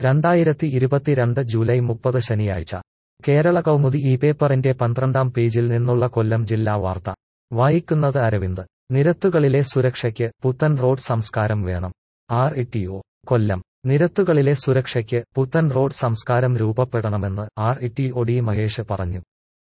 രണ്ടായിരത്തി ഇരുപത്തിരണ്ട് ജൂലൈ മുപ്പത് ശനിയാഴ്ച കേരള കൗമുദി ഈ പേപ്പറിന്റെ പന്ത്രണ്ടാം പേജിൽ നിന്നുള്ള കൊല്ലം ജില്ലാ വാർത്ത വായിക്കുന്നത് അരവിന്ദ് നിരത്തുകളിലെ സുരക്ഷയ്ക്ക് പുത്തൻ റോഡ് സംസ്കാരം വേണം ആർ ഇട്ടിഒ കൊല്ലം നിരത്തുകളിലെ സുരക്ഷയ്ക്ക് പുത്തൻ റോഡ് സംസ്കാരം രൂപപ്പെടണമെന്ന് ആർ ഇട്ടിഒ ഡി മഹേഷ് പറഞ്ഞു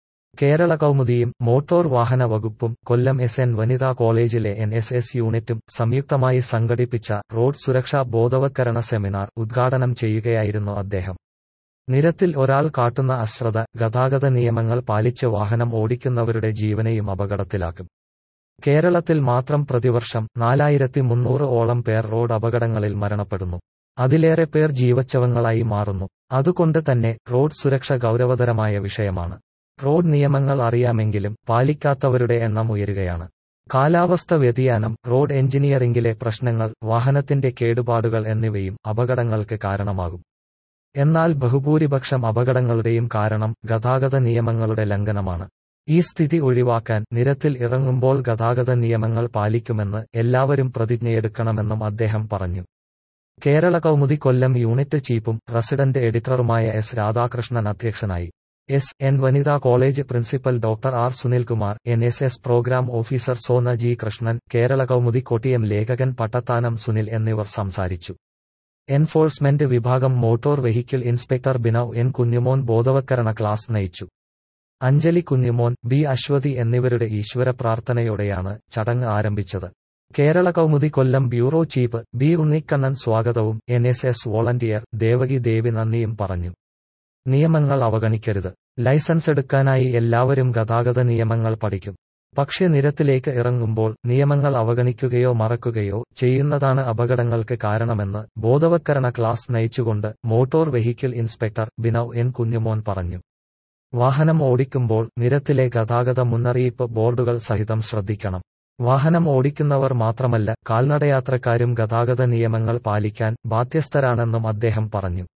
കേരള കൗമുദിയും മോട്ടോർ വാഹന വകുപ്പും കൊല്ലം എസ് എൻ വനിതാ കോളേജിലെ എൻ എസ് എസ് യൂണിറ്റും സംയുക്തമായി സംഘടിപ്പിച്ച റോഡ് സുരക്ഷാ ബോധവത്കരണ സെമിനാർ ഉദ്ഘാടനം ചെയ്യുകയായിരുന്നു അദ്ദേഹം നിരത്തിൽ ഒരാൾ കാട്ടുന്ന അശ്രദ്ധ ഗതാഗത നിയമങ്ങൾ പാലിച്ച് വാഹനം ഓടിക്കുന്നവരുടെ ജീവനെയും അപകടത്തിലാക്കും കേരളത്തിൽ മാത്രം പ്രതിവർഷം നാലായിരത്തി മുന്നൂറ് ഓളം പേർ റോഡ് അപകടങ്ങളിൽ മരണപ്പെടുന്നു അതിലേറെ പേർ ജീവച്ചവങ്ങളായി മാറുന്നു അതുകൊണ്ട് തന്നെ റോഡ് സുരക്ഷ ഗൗരവതരമായ വിഷയമാണ് റോഡ് നിയമങ്ങൾ അറിയാമെങ്കിലും പാലിക്കാത്തവരുടെ എണ്ണം ഉയരുകയാണ് കാലാവസ്ഥ വ്യതിയാനം റോഡ് എഞ്ചിനീയറിംഗിലെ പ്രശ്നങ്ങൾ വാഹനത്തിന്റെ കേടുപാടുകൾ എന്നിവയും അപകടങ്ങൾക്ക് കാരണമാകും എന്നാൽ ബഹുഭൂരിപക്ഷം അപകടങ്ങളുടെയും കാരണം ഗതാഗത നിയമങ്ങളുടെ ലംഘനമാണ് ഈ സ്ഥിതി ഒഴിവാക്കാൻ നിരത്തിൽ ഇറങ്ങുമ്പോൾ ഗതാഗത നിയമങ്ങൾ പാലിക്കുമെന്ന് എല്ലാവരും പ്രതിജ്ഞയെടുക്കണമെന്നും അദ്ദേഹം പറഞ്ഞു കേരള കൗമുദി കൊല്ലം യൂണിറ്റ് ചീഫും റസിഡന്റ് എഡിറ്ററുമായ എസ് രാധാകൃഷ്ണൻ അധ്യക്ഷനായി എസ് എൻ വനിതാ college principal doctor R Sunilkumar N S S programme officer Sona G Krishnan Kerala Kaumudi Kottiyam ലേഖകൻ പട്ടത്താനം സുനിൽ എന്നിവർ സംസാരിച്ചു എൻഫോഴ്സ്മെന്റ് വിഭാഗം motor vehicle inspector Binu N Kunjumon ബോധവത്കരണ ക്ലാസ് നയിച്ചു അഞ്ജലി കുഞ്ഞുമോൻ ബി അശ്വതി എന്നിവരുടെ ഈശ്വര പ്രാർത്ഥനയോടെയാണ് ചടങ്ങ് ആരംഭിച്ചത് Kerala Kaumudi Kollam bureau chief B Unnikannan സ്വാഗതവും N S S volunteer Devaki Devi നന്ദിയും പറഞ്ഞു നിയമങ്ങൾ അവഗണിക്കരുത് ലൈസൻസ് എടുക്കാനായി എല്ലാവരും ഗതാഗത നിയമങ്ങൾ പഠിക്കും പക്ഷെ നിരത്തിലേക്ക് ഇറങ്ങുമ്പോൾ നിയമങ്ങൾ അവഗണിക്കുകയോ മറക്കുകയോ ചെയ്യുന്നതാണ് അപകടങ്ങൾക്ക് കാരണമെന്ന് ബോധവത്കരണ ക്ലാസ് നയിച്ചുകൊണ്ട് motor vehicle inspector Binu N Kunjumon പറഞ്ഞു വാഹനം ഓടിക്കുമ്പോൾ നിരത്തിലെ ഗതാഗത മുന്നറിയിപ്പ് ബോർഡുകൾ സഹിതം ശ്രദ്ധിക്കണം വാഹനം ഓടിക്കുന്നവർ മാത്രമല്ല കാൽനടയാത്രക്കാരും ഗതാഗത നിയമങ്ങൾ പാലിക്കാൻ ബാധ്യസ്ഥരാണെന്നും അദ്ദേഹം പറഞ്ഞു